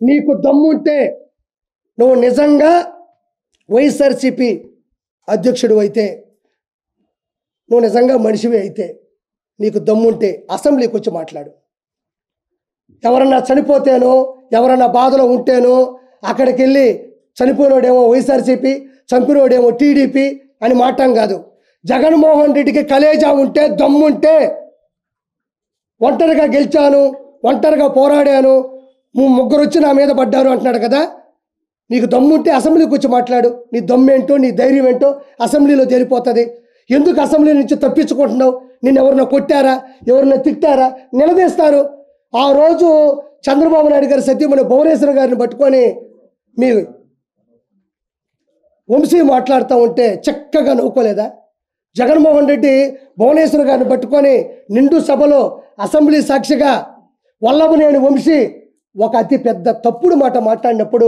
నీకు దమ్ముంటే నువ్వు నిజంగా వైఎస్ఆర్సిపి అధ్యక్షుడు అయితే నువ్వు నిజంగా మనిషివి అయితే నీకు దమ్ముంటే అసెంబ్లీకి వచ్చి మాట్లాడు ఎవరన్నా చనిపోతేనో ఎవరన్నా బాధలో ఉంటేనో అక్కడికి వెళ్ళి చనిపోయినోడేమో వైఎస్ఆర్సీపీ చంపినోడేమో టీడీపీ అని మాటం కాదు జగన్మోహన్ రెడ్డికి కలేజా ఉంటే దమ్ముంటే ఒంటరిగా గెలిచాను ఒంటరిగా పోరాడాను ము- ముగ్గురు వచ్చి నా మీద పడ్డారు అంటున్నాడు కదా నీకు దమ్ముంటే అసెంబ్లీకి వచ్చి మాట్లాడు నీ దమ్మేంటో నీ ధైర్యం ఏంటో అసెంబ్లీలో తేలిపోతుంది ఎందుకు అసెంబ్లీ నుంచి తప్పించుకుంటున్నావు నిన్ను ఎవరన్నా కొట్టారా ఎవరన్నా తిట్టారా నిలదీస్తారు ఆ రోజు చంద్రబాబు నాయుడు గారి సత్యమణి భువనేశ్వర్ గారిని పట్టుకొని మీ వంశీ మాట్లాడుతూ ఉంటే చక్కగా నవ్వుకోలేదా జగన్మోహన్ రెడ్డి భువనేశ్వర్ గారిని పట్టుకొని నిండు సభలో అసెంబ్లీ సాక్షిగా వల్లభనేని వంశీ ఒక అతి పెద్ద తప్పుడు మాట మాట్లాడినప్పుడు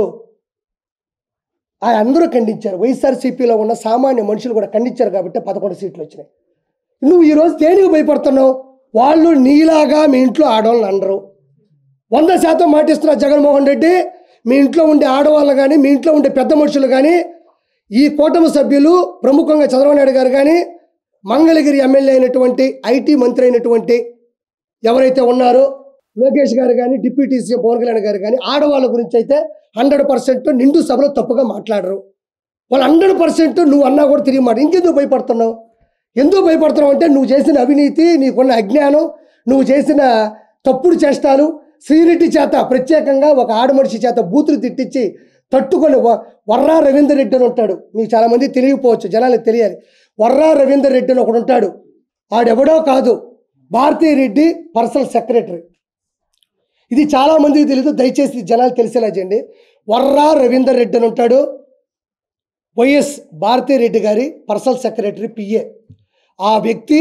ఆ అందరూ ఖండించారు వైఎస్ఆర్సీపీలో ఉన్న సామాన్య మనుషులు కూడా ఖండించారు కాబట్టి పదకొండు సీట్లు వచ్చినాయి నువ్వు ఈరోజు దేనికి భయపడుతున్నావు వాళ్ళు నీలాగా మీ ఇంట్లో ఆడవాళ్ళని అనరు వంద శాతం మాటిస్తున్న జగన్మోహన్ రెడ్డి మీ ఇంట్లో ఉండే ఆడవాళ్ళు కానీ మీ ఇంట్లో ఉండే పెద్ద మనుషులు కానీ ఈ కూటమి సభ్యులు ప్రముఖంగా చంద్రబాబు నాయుడు గారు కానీ మంగళగిరి ఎమ్మెల్యే అయినటువంటి ఐటీ మంత్రి అయినటువంటి ఎవరైతే ఉన్నారో లోకేష్ గారు కానీ డిప్యూటీ సీఎం పవన్ కళ్యాణ్ గారు కానీ ఆడవాళ్ళ గురించి అయితే హండ్రెడ్ పర్సెంట్ నిండు సభలో తప్పుగా మాట్లాడరు వాళ్ళు హండ్రెడ్ పర్సెంట్ నువ్వు అన్నా కూడా తిరిగి మాట ఇంకెందుకు భయపడుతున్నావు ఎందుకు భయపడుతున్నావు అంటే నువ్వు చేసిన అవినీతి నీకున్న అజ్ఞానం నువ్వు చేసిన తప్పుడు చేష్టాలు శ్రీరెడ్డి చేత ప్రత్యేకంగా ఒక ఆడమనిషి చేత బూతులు తిట్టించి తట్టుకొని వ- వర్రా రవీందర్ రెడ్డి అని ఉంటాడు మీకు చాలామంది తెలియకపోవచ్చు జనాలకు తెలియాలి వర్రా రవీందర్ రెడ్డి అని ఒకడు ఉంటాడు ఆడెవడో కాదు భారతీ రెడ్డి పర్సనల్ సెక్రటరీ ఇది చాలా మందికి తెలియదు దయచేసి ఇది జనాలు తెలిసేలా చేయండి వర్రా రవీందర్ రెడ్డి అని ఉంటాడు వైఎస్ భారతీ రెడ్డి గారి పర్సనల్ సెక్రటరీ పిఏ ఆ వ్యక్తి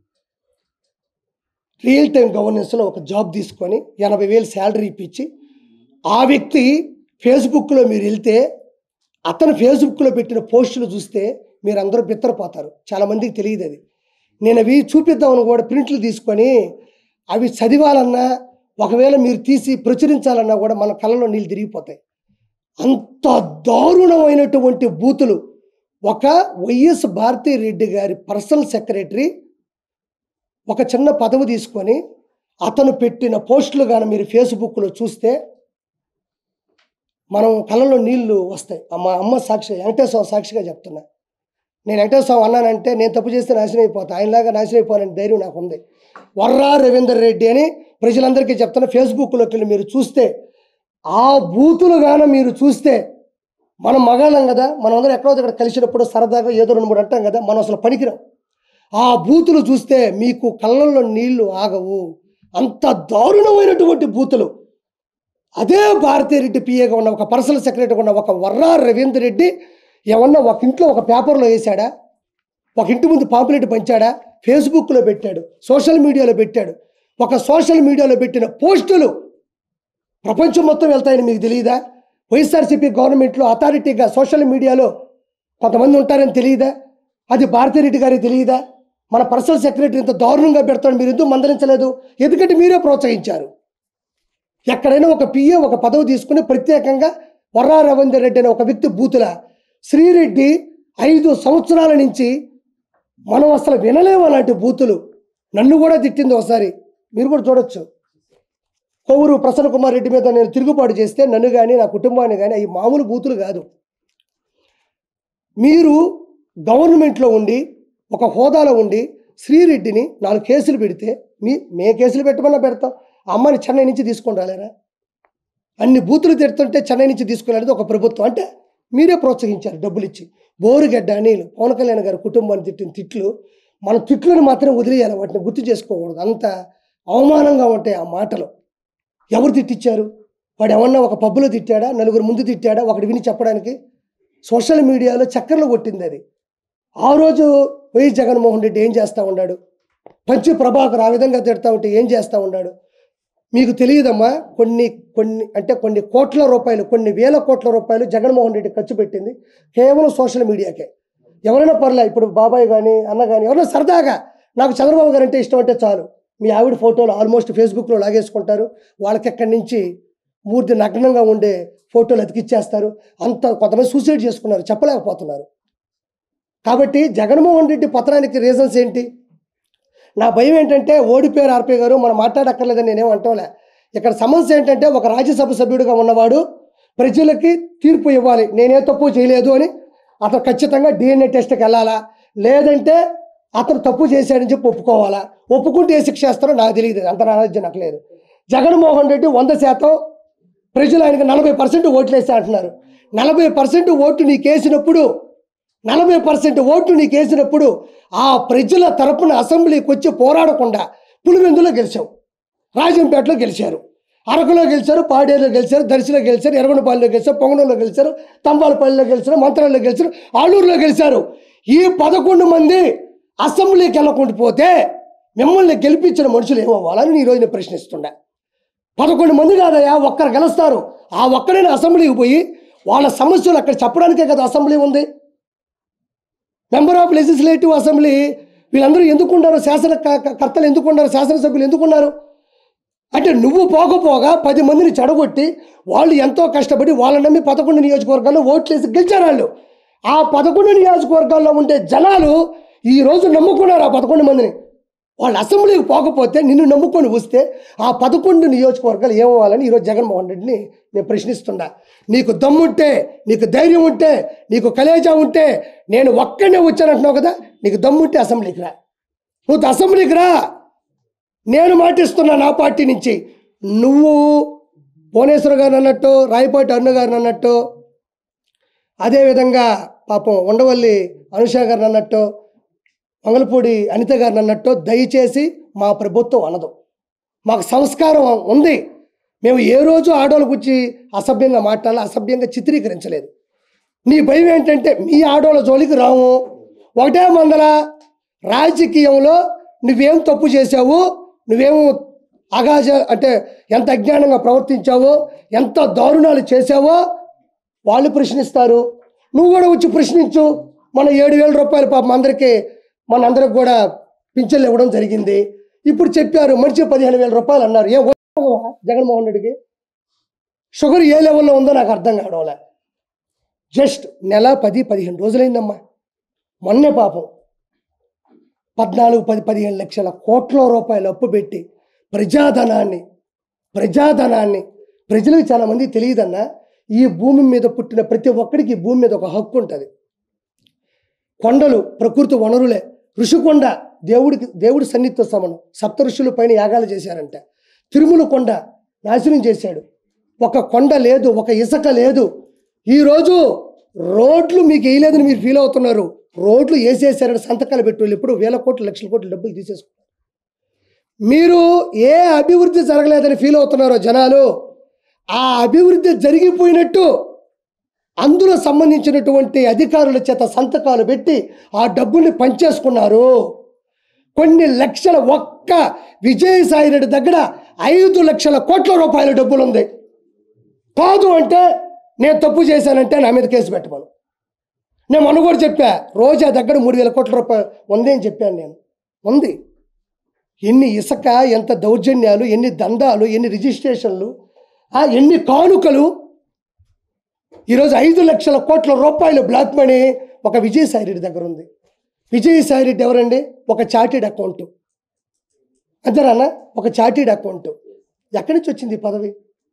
రియల్ టైం గవర్నెన్స్లో ఒక జాబ్ తీసుకొని ఎనభై వేలు శాలరీ ఇప్పించి ఆ వ్యక్తి ఫేస్బుక్లో మీరు వెళ్తే అతను ఫేస్బుక్లో పెట్టిన పోస్టులు చూస్తే మీరు అందరూ బిత్తరపోతారు చాలామందికి తెలియదు అది నేను అవి చూపిద్దామని కూడా ప్రింట్లు తీసుకొని అవి చదివాలన్నా ఒకవేళ మీరు తీసి ప్రచురించాలన్నా కూడా మన కళ్ళలో నీళ్ళు తిరిగిపోతాయి అంత దారుణమైనటువంటి బూతులు ఒక వైఎస్ భారతీ రెడ్డి గారి పర్సనల్ సెక్రటరీ ఒక చిన్న పదవి తీసుకొని అతను పెట్టిన పోస్టులు కానీ మీరు ఫేస్బుక్లో చూస్తే మనం కళ్ళలో నీళ్లు వస్తాయి మా అమ్మ సాక్షి వెంకటేశ్వర సాక్షిగా చెప్తున్నా నేను వెంకటేశ్వర అన్నానంటే నేను తప్పు చేస్తే నాశనం అయిపోతా ఆయనలాగా నాశనం అయిపోవాలని ధైర్యం నాకు ఉంది వర్రా రవీందర్ రెడ్డి అని ప్రజలందరికీ చెప్తున్నా ఫేస్బుక్లోకి వెళ్ళి మీరు చూస్తే ఆ బూతులు గాన మీరు చూస్తే మనం మగాళ్ళం కదా మనం అందరం ఎక్కడో దగ్గర కలిసినప్పుడు సరదాగా ఏదో రెండు మూడు అంటాం కదా మనం అసలు పనికిరాం ఆ బూతులు చూస్తే మీకు కళ్ళల్లో నీళ్లు ఆగవు అంత దారుణమైనటువంటి బూతులు అదే భారతీరెడ్డి పిఏగా ఉన్న ఒక పర్సనల్ సెక్రటరీగా ఉన్న ఒక వర్రా రవీంద్ర రెడ్డి ఏమన్నా ఒక ఇంట్లో ఒక పేపర్లో వేశాడా ఒక ఇంటి ముందు పాంపులెట్ పంచాడా ఫేస్బుక్లో పెట్టాడు సోషల్ మీడియాలో పెట్టాడు ఒక సోషల్ మీడియాలో పెట్టిన పోస్టులు ప్రపంచం మొత్తం వెళ్తాయని మీకు తెలియదా వైఎస్ఆర్సీపీ గవర్నమెంట్లో అథారిటీగా సోషల్ మీడియాలో కొంతమంది ఉంటారని తెలియదా అది భారతిరెడ్డి గారికి తెలియదా మన పర్సనల్ సెక్రటరీ ఇంత దారుణంగా పెడతాడు మీరు ఎందుకు మందలించలేదు ఎందుకంటే మీరే ప్రోత్సహించారు ఎక్కడైనా ఒక పిఏ ఒక పదవి తీసుకుని ప్రత్యేకంగా వర్రా రవీందర్ రెడ్డి అనే ఒక వ్యక్తి బూతుల శ్రీరెడ్డి ఐదు సంవత్సరాల నుంచి మనం అసలు వినలేము అలాంటి బూతులు నన్ను కూడా తిట్టింది ఒకసారి మీరు కూడా చూడొచ్చు కొవ్వూరు ప్రసన్న కుమార్ రెడ్డి మీద నేను తిరుగుబాటు చేస్తే నన్ను కానీ నా కుటుంబాన్ని కానీ అవి మామూలు బూతులు కాదు మీరు గవర్నమెంట్లో ఉండి ఒక హోదాలో ఉండి శ్రీరెడ్డిని నాలుగు కేసులు పెడితే మీ మే కేసులు పెట్టమన్నా పెడతాం ఆ అమ్మాయిని చెన్నై నుంచి తీసుకొని రాలేరా అన్ని బూతులు తిడుతుంటే చెన్నై నుంచి తీసుకురాలేదు ఒక ప్రభుత్వం అంటే మీరే ప్రోత్సహించారు డబ్బులు ఇచ్చి బోరుగడ్డ అనిల్ పవన్ కళ్యాణ్ గారి కుటుంబాన్ని తిట్టిన తిట్లు మన తిట్లను మాత్రం వదిలేయాలి వాటిని గుర్తు చేసుకోకూడదు అంత అవమానంగా ఉంటాయి ఆ మాటలు ఎవరు తిట్టించారు వాడు ఏమన్నా ఒక పబ్బులో తిట్టాడా నలుగురు ముందు తిట్టాడా ఒకటి విని చెప్పడానికి సోషల్ మీడియాలో చక్కర్లు కొట్టింది అది ఆ రోజు వైఎస్ జగన్మోహన్ రెడ్డి ఏం చేస్తూ ఉన్నాడు పంచి ప్రభాకర్ ఆ విధంగా తిడతా ఉంటే ఏం చేస్తూ ఉన్నాడు మీకు తెలియదమ్మా కొన్ని కొన్ని అంటే కొన్ని కోట్ల రూపాయలు కొన్ని వేల కోట్ల రూపాయలు జగన్మోహన్ రెడ్డి ఖర్చు పెట్టింది కేవలం సోషల్ మీడియాకే ఎవరైనా పర్లే ఇప్పుడు బాబాయ్ కానీ అన్న కానీ ఎవరైనా సరదాగా నాకు చంద్రబాబు గారు అంటే ఇష్టం అంటే చాలు మీ ఆవిడ ఫోటోలు ఆల్మోస్ట్ ఫేస్బుక్లో లాగేసుకుంటారు వాళ్ళకి ఎక్కడి నుంచి మూర్తి నగ్నంగా ఉండే ఫోటోలు అతికిచ్చేస్తారు అంత కొంతమంది సూసైడ్ చేసుకున్నారు చెప్పలేకపోతున్నారు కాబట్టి జగన్మోహన్ రెడ్డి పత్రానికి రీజన్స్ ఏంటి నా భయం ఏంటంటే ఓడిపోయారు ఆర్పీ గారు మనం మాట్లాడక్కర్లేదని నేనేం అంటోలే ఇక్కడ సమస్య ఏంటంటే ఒక రాజ్యసభ సభ్యుడిగా ఉన్నవాడు ప్రజలకి తీర్పు ఇవ్వాలి నేనే తప్పు చేయలేదు అని అతను ఖచ్చితంగా డిఎన్ఏ టెస్ట్కి వెళ్ళాలా లేదంటే అతను తప్పు చేశాడని చెప్పి ఒప్పుకోవాలా ఒప్పుకుంటే ఏ శిక్ష వేస్తారో నాకు తెలియదు అంత నాలెడ్జ్ నాకు లేదు జగన్మోహన్ రెడ్డి వంద శాతం ప్రజలు ఆయనకి నలభై పర్సెంట్ ఓట్లు వేస్తే అంటున్నారు నలభై పర్సెంట్ ఓటు నీకేసినప్పుడు నలభై పర్సెంట్ ఓట్లు నీకు వేసినప్పుడు ఆ ప్రజల తరపున అసెంబ్లీకి వచ్చి పోరాడకుండా పులివెందులో గెలిచావు రాజంపేటలో గెలిచారు అరకులో గెలిచారు పాడేరులో గెలిచారు దర్శిలో గెలిచారు ఎర్రగొండపాలెంలో గెలిచారు పొంగనూరులో గెలిచారు తంబాలపల్లిలో గెలిచారు మంత్రాల్లో గెలిచారు ఆలూరులో గెలిచారు ఈ పదకొండు మంది అసెంబ్లీకి వెళ్ళకుండా పోతే మిమ్మల్ని గెలిపించిన మనుషులు ఏమవ్వాలని ఈ రోజు నేను ప్రశ్నిస్తుండే పదకొండు మంది కాదయ్యా ఒక్కరు గెలుస్తారు ఆ ఒక్కరైనా అసెంబ్లీకి పోయి వాళ్ళ సమస్యలు అక్కడ చెప్పడానికే కదా అసెంబ్లీ ఉంది మెంబర్ ఆఫ్ లెజిస్లేటివ్ అసెంబ్లీ వీళ్ళందరూ ఎందుకున్నారు శాసన క- క- కర్తలు ఎందుకున్నారు శాసనసభ్యులు ఎందుకున్నారు అంటే నువ్వు పోకపోగా పది మందిని చెడగొట్టి వాళ్ళు ఎంతో కష్టపడి వాళ్ళని నమ్మి పదకొండు నియోజకవర్గాల్లో ఓట్లేసి గెలిచారు వాళ్ళు ఆ పదకొండు నియోజకవర్గాల్లో ఉండే జనాలు ఈ రోజు నమ్ముకున్నారు ఆ పదకొండు మందిని వాళ్ళు అసెంబ్లీకి పోకపోతే నిన్ను నమ్ముకొని వస్తే ఆ పదకొండు నియోజకవర్గాలు ఏమవ్వాలని ఈరోజు జగన్మోహన్ రెడ్డిని నేను ప్రశ్నిస్తున్నా నీకు దమ్ముంటే నీకు ధైర్యం ఉంటే నీకు కలేజా ఉంటే నేను ఒక్కడే వచ్చానంటున్నావు కదా నీకు దమ్ముంటే అసెంబ్లీకి రా నువ్వు అసెంబ్లీకి రా నేను మాటిస్తున్నా నా పార్టీ నుంచి నువ్వు భువనేశ్వర్ గారు అన్నట్టు రాయపాటి అన్న గారు అన్నట్టు అదేవిధంగా పాపం ఉండవల్లి అనుష గారు అన్నట్టు మంగళపూడి అనిత గారు అన్నట్టు దయచేసి మా ప్రభుత్వం అనదు మాకు సంస్కారం ఉంది మేము ఏ రోజు ఆడోళ్ళ గురించి అసభ్యంగా మాట్లాడాలి అసభ్యంగా చిత్రీకరించలేదు నీ భయం ఏంటంటే మీ ఆడోళ్ళ జోలికి రాము ఒకటే మందల రాజకీయంలో నువ్వేం తప్పు చేసావు నువ్వేం అగాజ అంటే ఎంత అజ్ఞానంగా ప్రవర్తించావో ఎంత దారుణాలు చేసావో వాళ్ళు ప్రశ్నిస్తారు నువ్వు కూడా వచ్చి ప్రశ్నించు మన ఏడు వేల రూపాయలు పాపం అందరికీ మన అందరికి కూడా పింఛన్లు ఇవ్వడం జరిగింది ఇప్పుడు చెప్పారు మనిషి పదిహేను వేల రూపాయలు అన్నారు ఏ ఉపయోగమా జగన్మోహన్ రెడ్డికి షుగర్ ఏ లెవెల్లో ఉందో నాకు అర్థం కావడంలే జస్ట్ నెల పది పదిహేను రోజులైందమ్మా మొన్నే పాపం పద్నాలుగు పది పదిహేను లక్షల కోట్ల రూపాయలు అప్పు పెట్టి ప్రజాధనాన్ని ప్రజాధనాన్ని ప్రజలకు చాలా మంది తెలియదన్నా ఈ భూమి మీద పుట్టిన ప్రతి ఒక్కడికి ఈ భూమి మీద ఒక హక్కు ఉంటుంది కొండలు ప్రకృతి వనరులే ఋషికొండ దేవుడికి దేవుడి సన్నిహిత సమనం సప్త ఋషుల పైన యాగాలు చేశారంట తిరుమల కొండ నాశనం చేశాడు ఒక కొండ లేదు ఒక ఇసుక లేదు ఈరోజు రోడ్లు మీకు వేయలేదని మీరు ఫీల్ అవుతున్నారు రోడ్లు వేసేసారని సంతకాలు పెట్టి ఇప్పుడు వేల కోట్లు లక్షల కోట్లు డబ్బులు తీసేసుకున్నారు మీరు ఏ అభివృద్ధి జరగలేదని ఫీల్ అవుతున్నారో జనాలు ఆ అభివృద్ధి జరిగిపోయినట్టు అందులో సంబంధించినటువంటి అధికారుల చేత సంతకాలు పెట్టి ఆ డబ్బుల్ని పంచేసుకున్నారు కొన్ని లక్షల ఒక్క విజయసాయి రెడ్డి దగ్గర ఐదు లక్షల కోట్ల రూపాయల డబ్బులు ఉంది కాదు అంటే నేను తప్పు చేశానంటే నా మీద కేసు పెట్టమను నేను మొన్న కూడా చెప్పా రోజా దగ్గర మూడు వేల కోట్ల రూపాయలు ఉంది అని చెప్పాను నేను ఉంది ఎన్ని ఇసుక ఎంత దౌర్జన్యాలు ఎన్ని దందాలు ఎన్ని రిజిస్ట్రేషన్లు ఆ, ఎన్ని కానుకలు ఈరోజు ఐదు లక్షల కోట్ల రూపాయలు బ్లాక్ మనీ ఒక విజయసాయి రెడ్డి దగ్గర ఉంది విజయసాయి రెడ్డి ఎవరండి ఒక చార్టెడ్ అకౌంట్ అంతేనా ఒక చార్టెడ్ అకౌంట్ ఎక్కడి నుంచి వచ్చింది ఈ పదవి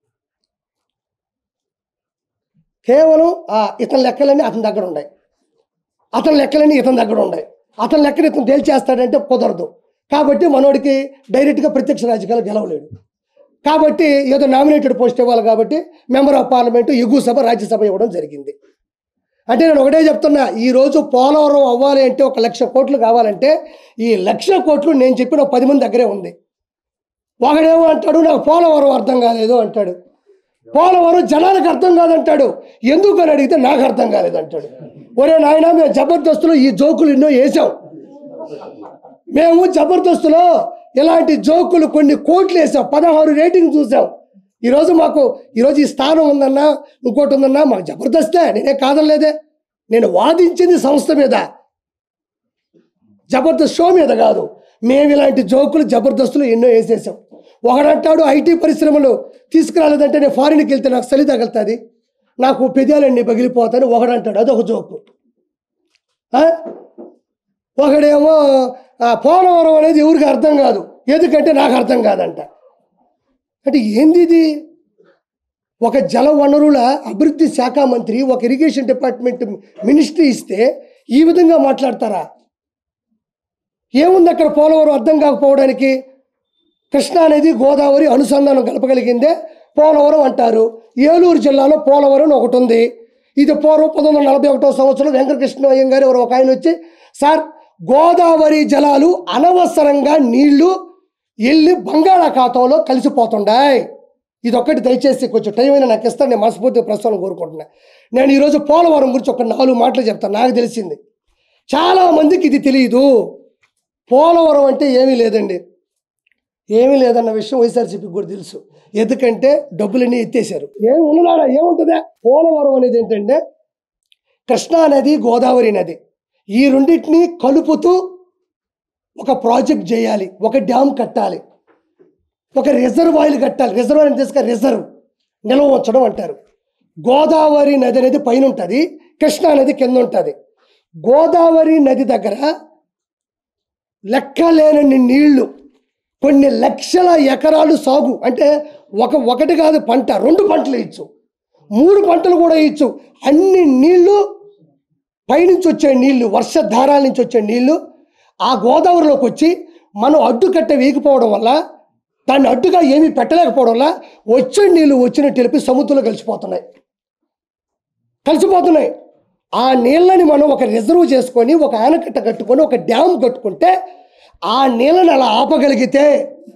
కేవలం ఆ ఇతని లెక్కలన్నీ అతని దగ్గర ఉన్నాయి అతని లెక్కలన్నీ ఇతని దగ్గర ఉన్నాయి అతని లెక్కలు ఇతను తేల్చేస్తాడంటే కుదరదు కాబట్టి మనోడికి డైరెక్ట్గా ప్రత్యక్ష రాజకీయాలు గెలవలేడు కాబట్టి ఏదో నామినేటెడ్ పోస్ట్ ఇవ్వాలి కాబట్టి మెంబర్ ఆఫ్ పార్లమెంటు ఎగువ సభ రాజ్యసభ ఇవ్వడం జరిగింది అంటే నేను ఒకటే చెప్తున్నా ఈరోజు పోలవరం అవ్వాలి అంటే ఒక లక్ష కోట్లు కావాలంటే ఈ లక్ష కోట్లు నేను చెప్పిన ఒక పది మంది దగ్గరే ఉంది ఒకడేమో అంటాడు నాకు పోలవరం అర్థం కాలేదు అంటాడు పోలవరం జనాలకు అర్థం కాదంటాడు ఎందుకు అని అడిగితే నాకు అర్థం కాలేదు అంటాడు ఒరే నాయన మేము జబర్దస్తులో ఈ జోకులు ఎన్నో వేసాం మేము జబర్దస్తులో ఇలాంటి జోకులు కొన్ని కోట్లు వేసాం పదహారు రేటింగ్ చూసాం ఈరోజు మాకు ఈరోజు ఈ స్థానం ఉందన్నా ఇంకోటి ఉందన్నా మాకు జబర్దస్తే నేనే కాదనలేదే నేను వాదించింది సంస్థ మీద జబర్దస్త్ షో మీద కాదు మేము ఇలాంటి జోకులు జబర్దస్తులు ఎన్నో వేసేసాం ఒకడంటాడు ఐటీ పరిశ్రమలు తీసుకురాలేదంటే నేను ఫారిన్కి వెళ్తే నాకు చలి తగులుతుంది నాకు పెదాలన్నీ పగిలిపోతాను ఒకడంటాడు అదొక జోకు ఆ? ఒకడేమో ఆ, పోలవరం అనేది ఎవరికి అర్థం కాదు ఎందుకంటే నాకు అర్థం కాదంట అంటే ఏంది ఇది ఒక జల వనరుల అభివృద్ధి శాఖ మంత్రి ఒక ఇరిగేషన్ డిపార్ట్మెంట్ మినిస్ట్రీ ఇస్తే ఈ విధంగా మాట్లాడతారా ఏముంది అక్కడ పోలవరం అర్థం కాకపోవడానికి కృష్ణా అనేది గోదావరి అనుసంధానం కలపగలిగిందే పోలవరం అంటారు ఏలూరు జిల్లాలో పోలవరం అని ఒకటి ఉంది ఇది పూర్వం పంతొమ్మిది వందల నలభై ఒకటో సంవత్సరం వెంకటకృష్ణ అయ్యం గారు ఎవరు ఒక ఆయన వచ్చి సార్ గోదావరి జలాలు అనవసరంగా నీళ్లు వెళ్ళి బంగాళాఖాతంలో కలిసిపోతుండాయి ఇది ఒక్కటి దయచేసి కొంచెం టైం అయినా నాకు ఇస్తాను నేను మనస్ఫూర్తిగా ప్రస్తుతం కోరుకుంటున్నా నేను ఈరోజు పోలవరం గురించి ఒక నాలుగు మాటలు చెప్తాను నాకు తెలిసింది చాలా మందికి ఇది తెలియదు పోలవరం అంటే ఏమీ లేదండి ఏమీ లేదన్న విషయం వైఎస్ఆర్సీపీకి కూడా తెలుసు ఎందుకంటే డబ్బులన్నీ ఎత్తేసారు ఏమి ఉన్నదాడా ఏముంటుందా పోలవరం అనేది ఏంటంటే కృష్ణా నది గోదావరి నది ఈ రెండింటిని కలుపుతూ ఒక ప్రాజెక్ట్ చేయాలి ఒక డ్యామ్ కట్టాలి ఒక రిజర్వాయర్ కట్టాలి రిజర్వాయర్ అని తీసుక రిజర్వ్ నిల్వ ఉంచడం అంటారు గోదావరి నది అనేది పైన ఉంటుంది కృష్ణా నది కింద ఉంటుంది గోదావరి నది దగ్గర లెక్కలేనన్ని నీళ్లు కొన్ని లక్షల ఎకరాలు సాగు అంటే ఒక ఒకటి కాదు పంట రెండు పంటలు ఇచ్చు మూడు పంటలు కూడా ఇచ్చు అన్ని నీళ్లు పైనుంచి వచ్చే నీళ్లు వర్షధారాల నుంచి వచ్చే నీళ్లు ఆ గోదావరిలోకి వచ్చి మనం అడ్డుకట్ట వేయకపోవడం వల్ల దాన్ని అడ్డుగా ఏమీ పెట్టలేకపోవడం వల్ల వచ్చే నీళ్లు వచ్చినట్టు తెలిపి సముద్రంలో కలిసిపోతున్నాయి కలిసిపోతున్నాయి ఆ నీళ్ళని మనం ఒక రిజర్వ్ చేసుకొని ఒక ఆనకట్ట కట్టుకొని ఒక డ్యామ్ కట్టుకుంటే ఆ నీళ్ళని అలా ఆపగలిగితే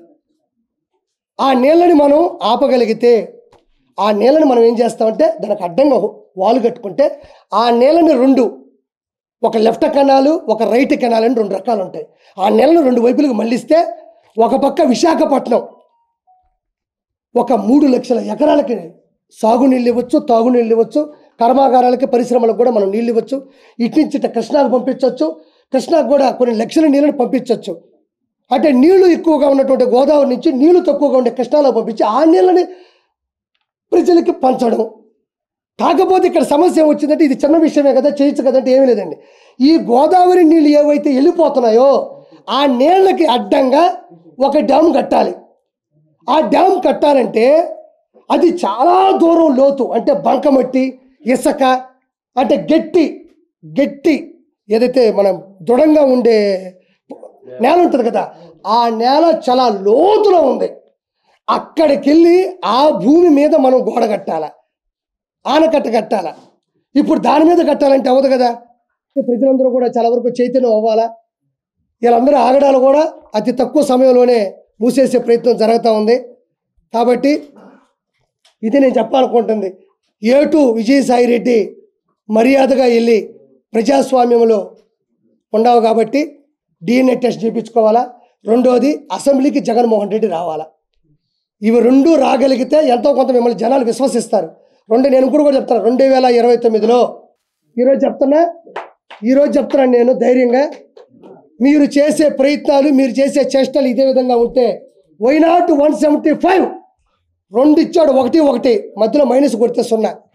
ఆ నీళ్ళని మనం ఆపగలిగితే ఆ నీళ్ళని మనం ఏం చేస్తామంటే దానికి అడ్డంగా ఒక వాలు కట్టుకుంటే ఆ నీళ్ళని రెండు ఒక లెఫ్ట్ కెనాలు ఒక రైట్ కెనాల్ అని రెండు రకాలు ఉంటాయి ఆ నీళ్ళని రెండు వైపులకు మళ్ళిస్తే ఒక పక్క విశాఖపట్నం ఒక మూడు లక్షల ఎకరాలకి సాగునీళ్ళు ఇవ్వచ్చు తాగునీళ్ళు ఇవ్వచ్చు కర్మాగారాలకి పరిశ్రమలకు కూడా మనం నీళ్ళు ఇవ్వచ్చు ఇటు నుంచి ఇటు కృష్ణాకు పంపించవచ్చు కృష్ణాకు కూడా కొన్ని లక్షల నీళ్ళని పంపించవచ్చు అంటే నీళ్లు ఎక్కువగా ఉన్నటువంటి గోదావరి నుంచి నీళ్లు తక్కువగా ఉండే కృష్ణాలో పంపించి ఆ నీళ్ళని ప్రజలకి పంచడం కాకపోతే ఇక్కడ సమస్య వచ్చిందంటే ఇది చిన్న విషయమే కదా చేయొచ్చు కదంటే ఏమీ లేదండి ఈ గోదావరి నీళ్ళు ఏవైతే వెళ్ళిపోతున్నాయో ఆ నీళ్ళకి అడ్డంగా ఒక డ్యామ్ కట్టాలి ఆ డ్యామ్ కట్టాలంటే అది చాలా దూరం లోతు అంటే బంకమట్టి ఇసుక అంటే గట్టి గట్టి ఏదైతే మనం దృఢంగా ఉండే నేల ఉంటుంది కదా ఆ నేల చాలా లోతులో ఉంది అక్కడికి వెళ్ళి ఆ భూమి మీద మనం గోడ కట్టాల ఆనకట్ట కట్టాల ఇప్పుడు దాని మీద కట్టాలంటే అవ్వదు కదా ఈ ప్రజలందరూ కూడా చాలా వరకు చైతన్యం అవ్వాలా వీళ్ళందరూ ఆగడాలు కూడా అతి తక్కువ సమయంలోనే మూసేసే ప్రయత్నం జరుగుతూ ఉంది కాబట్టి ఇది నేను చెప్పాలనుకుంటుంది ఏటు విజయసాయి రెడ్డి మర్యాదగా వెళ్ళి ప్రజాస్వామ్యంలో ఉండవు కాబట్టి డిఎన్ఏ టెస్ట్ చేయించుకోవాలా రెండోది అసెంబ్లీకి జగన్మోహన్ రెడ్డి రావాలా ఇవి రెండు రాగలిగితే ఎంతో కొంత మిమ్మల్ని జనాలు విశ్వసిస్తారు రెండు నేను కూడా కూడా చెప్తాను రెండు వేల ఇరవై తొమ్మిదిలో ఈరోజు చెప్తున్నా ఈరోజు చెప్తున్నాను నేను ధైర్యంగా మీరు చేసే ప్రయత్నాలు మీరు చేసే చేష్టలు ఇదే విధంగా ఉంటే why not one seventy five రెండు ఇచ్చాడు ఒకటి ఒకటి మధ్యలో మైనస్ కొడితే సున్నా